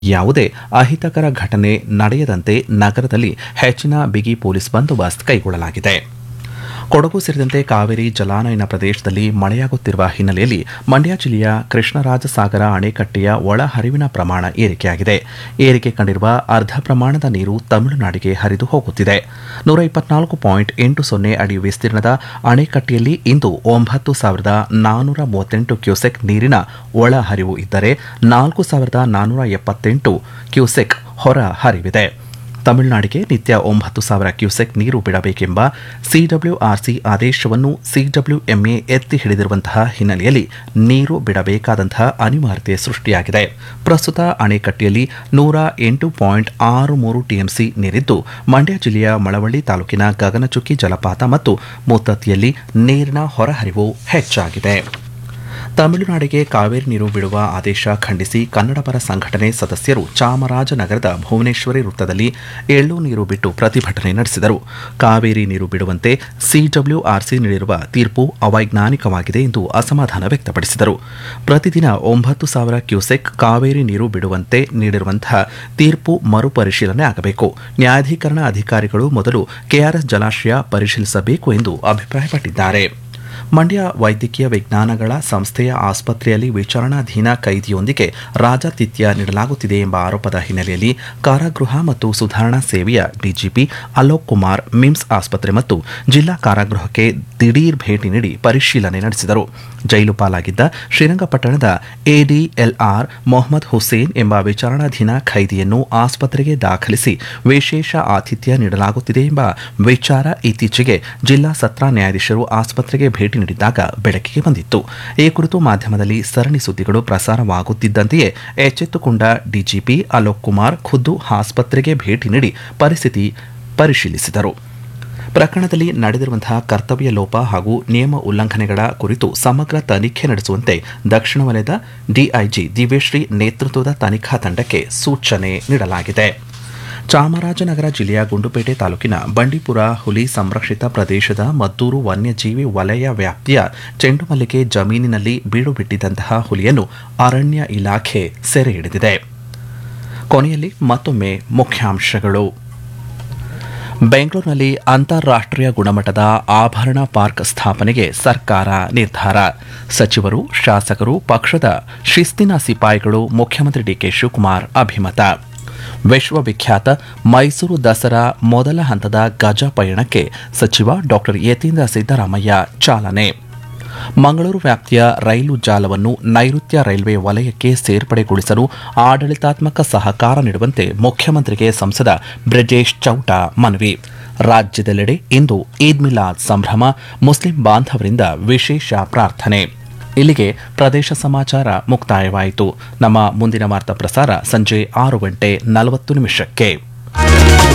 ಯಾವುದೇ ಅಹಿತಕರ ಘಟನೆ ನಡೆಯದಂತೆ ನಗರದಲ್ಲಿ ಹೆಚ್ಚಿನ ಬಿಗಿ ಪೊಲೀಸ್ ಬಂದೋಬಸ್ತ್ ಕೈಗೊಳ್ಳಲಾಗಿದೆ ಕೊಡಗು ಸೇರಿದಂತೆ ಕಾವೇರಿ ಜಲಾನಯನ ಪ್ರದೇಶದಲ್ಲಿ ಮಳೆಯಾಗುತ್ತಿರುವ ಹಿನ್ನೆಲೆಯಲ್ಲಿ ಮಂಡ್ಯ ಜಿಲ್ಲೆಯ ಕೃಷ್ಣರಾಜಸಾಗರ ಅಣೆಕಟ್ಟೆಯ ಒಳಹರಿವಿನ ಪ್ರಮಾಣ ಏರಿಕೆಯಾಗಿದೆ ಏರಿಕೆ ಕಂಡಿರುವ ಅರ್ಧ ಪ್ರಮಾಣದ ನೀರು ತಮಿಳುನಾಡಿಗೆ ಹರಿದು ಹೋಗುತ್ತಿದೆ ನೂರ ಇಪ್ಪತ್ನಾಲ್ಕು ಪಾಯಿಂಟ್ ಎಂಟು ಸೊನ್ನೆ ಅಡಿ ವಿಸ್ತೀರ್ಣದ ಅಣೆಕಟ್ಟೆಯಲ್ಲಿ ಇಂದು ಒಂಬತ್ತು ಸಾವಿರದ ನಾನ್ನೂರ ಮೂವತ್ತೆಂಟು ಕ್ಯೂಸೆಕ್ ನೀರಿನ ಒಳಹರಿವು ಇದ್ದರೆ ನಾಲ್ಕು ಸಾವಿರದ ನಾನ್ನೂರ ಎಪ್ಪತ್ತೆಂಟು ಕ್ಯೂಸೆಕ್ ಹೊರ ಹರಿವಿದೆ ತಮಿಳುನಾಡಿಗೆ ನಿತ್ಯ ಒಂಬತ್ತು ಸಾವಿರ ಕ್ಯೂಸೆಕ್ ನೀರು ಬಿಡಬೇಕೆಂಬ ಸಿಡಬ್ಲ್ಯೂಆರ್ಸಿ ಆದೇಶವನ್ನು ಸಿಡಬ್ಲ್ಯೂಎಂಎ ಎತ್ತಿ ಹಿಡಿದಿರುವಂತಹ ಹಿನ್ನೆಲೆಯಲ್ಲಿ ನೀರು ಬಿಡಬೇಕಾದಂತಹ ಅನಿವಾರ್ಯತೆ ಸೃಷ್ಟಿಯಾಗಿದೆ ಪ್ರಸ್ತುತ ಅಣೆಕಟ್ಟೆಯಲ್ಲಿ ನೂರ ಎಂಟು ಪಾಯಿಂಟ್ ಆರು ಮೂರು ಟಿಎಂಸಿ ನೀರಿದ್ದು ಮಂಡ್ಯ ಜಿಲ್ಲೆಯ ಮಳವಳ್ಳಿ ತಾಲೂಕಿನ ಗಗನಚುಕ್ಕಿ ಜಲಪಾತ ಮತ್ತು ಮುತ್ತತ್ತಿಯಲ್ಲಿ ನೀರಿನ ಹೊರಹರಿವು ಹೆಚ್ಚಾಗಿದೆ ತಮಿಳುನಾಡಿಗೆ ಕಾವೇರಿ ನೀರು ಬಿಡುವ ಆದೇಶ ಖಂಡಿಸಿ ಕನ್ನಡಪರ ಸಂಘಟನೆ ಸದಸ್ಯರು ಚಾಮರಾಜನಗರದ ಭುವನೇಶ್ವರಿ ವೃತ್ತದಲ್ಲಿ ಎಳ್ಳು ನೀರು ಬಿಟ್ಟು ಪ್ರತಿಭಟನೆ ನಡೆಸಿದರು ಕಾವೇರಿ ನೀರು ಬಿಡುವಂತೆ ಸಿಡಬ್ಲ್ಯೂಆರ್ಸಿ ನೀಡಿರುವ ತೀರ್ಪು ಅವೈಜ್ಞಾನಿಕವಾಗಿದೆ ಎಂದು ಅಸಮಾಧಾನ ವ್ಯಕ್ತಪಡಿಸಿದರು ಪ್ರತಿದಿನ ಒಂಬತ್ತು ಸಾವಿರ ಕ್ಯೂಸೆಕ್ ಕಾವೇರಿ ನೀರು ಬಿಡುವಂತೆ ನೀಡಿರುವಂತಹ ತೀರ್ಪು ಮರುಪರಿಶೀಲನೆ ಆಗಬೇಕು ನ್ಯಾಯಾಧೀಕರಣ ಅಧಿಕಾರಿಗಳು ಮೊದಲು ಕೆಆರ್ಎಸ್ ಜಲಾಶಯ ಪರಿಶೀಲಿಸಬೇಕು ಎಂದು ಅಭಿಪ್ರಾಯಪಟ್ಟಿದ್ದಾರೆ ಮಂಡ್ಯ ವೈದ್ಯಕೀಯ ವಿಜ್ಞಾನಗಳ ಸಂಸ್ಥೆಯ ಆಸ್ಪತ್ರೆಯಲ್ಲಿ ವಿಚಾರಣಾಧೀನ ಕೈದಿಯೊಂದಿಗೆ ರಾಜಾತಿಥ್ಯ ನೀಡಲಾಗುತ್ತಿದೆ ಎಂಬ ಆರೋಪದ ಹಿನ್ನೆಲೆಯಲ್ಲಿ ಕಾರಾಗೃಹ ಮತ್ತು ಸುಧಾರಣಾ ಸೇವೆಯ ಡಿಜಿಪಿ ಅಲೋಕ್ ಕುಮಾರ್ ಮಿಮ್ಸ್ ಆಸ್ಪತ್ರೆ ಮತ್ತು ಜಿಲ್ಲಾ ಕಾರಾಗೃಹಕ್ಕೆ ದಿಢೀರ್ ಭೇಟಿ ನೀಡಿ ಪರಿಶೀಲನೆ ನಡೆಸಿದರು ಜೈಲು ಪಾಲಾಗಿದ್ದ ಶ್ರೀರಂಗಪಟ್ಟಣದ ಎಡಿಎಲ್ಆರ್ ಮೊಹಮ್ಮದ್ ಹುಸೇನ್ ಎಂಬ ವಿಚಾರಣಾಧೀನ ಖೈದಿಯನ್ನು ಆಸ್ಪತ್ರೆಗೆ ದಾಖಲಿಸಿ ವಿಶೇಷ ಆತಿಥ್ಯ ನೀಡಲಾಗುತ್ತಿದೆ ಎಂಬ ವಿಚಾರ ಇತ್ತೀಚೆಗೆ ಜಿಲ್ಲಾ ಸತ್ರ ನ್ಯಾಯಾಧೀಶರು ಆಸ್ಪತ್ರೆಗೆ ಭೇಟಿ ನೀಡಿದ್ದಾಗ ಬೆಳಕಿಗೆ ಬಂದಿತ್ತು ಈ ಕುರಿತು ಮಾಧ್ಯಮದಲ್ಲಿ ಸರಣಿ ಸುದ್ದಿಗಳು ಪ್ರಸಾರವಾಗುತ್ತಿದ್ದಂತೆಯೇ ಎಚ್ಚೆತ್ತುಕೊಂಡ ಡಿಜಿಪಿ ಅಲೋಕ್ ಕುಮಾರ್ ಖುದ್ದು ಆಸ್ಪತ್ರೆಗೆ ಭೇಟಿ ನೀಡಿ ಪರಿಸ್ಥಿತಿ ಪರಿಶೀಲಿಸಿದರು ಪ್ರಕರಣದಲ್ಲಿ ನಡೆದಿರುವಂತಹ ಕರ್ತವ್ಯ ಲೋಪ ಹಾಗೂ ನಿಯಮ ಉಲ್ಲಂಘನೆಗಳ ಕುರಿತು ಸಮಗ್ರ ತನಿಖೆ ನಡೆಸುವಂತೆ ದಕ್ಷಿಣ ವಲಯದ ಡಿಐಜಿ ದಿವ್ಯಶ್ರೀ ನೇತೃತ್ವದ ತನಿಖಾ ತಂಡಕ್ಕೆ ಸೂಚನೆ ನೀಡಲಾಗಿದೆ ಚಾಮರಾಜನಗರ ಜಿಲ್ಲೆಯ ಗುಂಡುಪೇಟೆ ತಾಲೂಕಿನ ಬಂಡೀಪುರ ಹುಲಿ ಸಂರಕ್ಷಿತ ಪ್ರದೇಶದ ಮದ್ದೂರು ವನ್ಯಜೀವಿ ವಲಯ ವ್ಯಾಪ್ತಿಯ ಚೆಂಡುಮಲ್ಲಿಗೆ ಜಮೀನಿನಲ್ಲಿ ಬೀಡು ಬಿಟ್ಟಿದ್ದಂತಹ ಹುಲಿಯನ್ನು ಅರಣ್ಯ ಇಲಾಖೆ ಸೆರೆ ಹಿಡಿದಿದೆ ಕೊನೆಯಲ್ಲಿ ಮತ್ತೊಮ್ಮೆ ಮುಖ್ಯಾಂಶಗಳು ಬೆಂಗಳೂರಿನಲ್ಲಿ ಅಂತಾರಾಷ್ಟ್ರೀಯ ಗುಣಮಟ್ಟದ ಆಭರಣ ಪಾರ್ಕ್ ಸ್ಥಾಪನೆಗೆ ಸರ್ಕಾರ ನಿರ್ಧಾರ ಸಚಿವರು ಶಾಸಕರು ಪಕ್ಷದ ಶಿಸ್ತಿನ ಸಿಪಾಯಿಗಳು ಮುಖ್ಯಮಂತ್ರಿ ಡಿಕೆ ಶಿವಕುಮಾರ್ ಅಭಿಮತ ವಿಶ್ವವಿಖ್ಯಾತ ಮೈಸೂರು ದಸರಾ ಮೊದಲ ಹಂತದ ಗಜ ಪಯಣಕ್ಕೆ ಸಚಿವ ಡಾಕ್ಟರ್ ಯತೀಂದ್ರ ಸಿದ್ದರಾಮಯ್ಯ ಚಾಲನೆ ಮಂಗಳೂರು ವ್ಯಾಪ್ತಿಯ ರೈಲು ಜಾಲವನ್ನು ನೈಋತ್ಯ ರೈಲ್ವೆ ವಲಯಕ್ಕೆ ಸೇರ್ಪಡೆಗೊಳಿಸಲು ಆಡಳಿತಾತ್ಮಕ ಸಹಕಾರ ನೀಡುವಂತೆ ಮುಖ್ಯಮಂತ್ರಿಗೆ ಸಂಸದ ಬ್ರಿಜೇಶ್ ಚೌಟ ಮನವಿ ರಾಜ್ಯದೆಲ್ಲೆಡೆ ಇಂದು ಈದ್ ಮಿಲಾದ್ ಸಂಭ್ರಮ ಮುಸ್ಲಿಂ ಬಾಂಧವರಿಂದ ವಿಶೇಷ ಪ್ರಾರ್ಥನೆ ಇಲ್ಲಿಗೆ ಪ್ರದೇಶ ಸಮಾಚಾರ ಮುಕ್ತಾಯವಾಯಿತು ನಮ್ಮ ಮುಂದಿನ ವಾರ್ತಾ ಪ್ರಸಾರ ಸಂಜೆ ಆರು ಗಂಟೆ ನಲವತ್ತು ನಿಮಿಷಕ್ಕೆ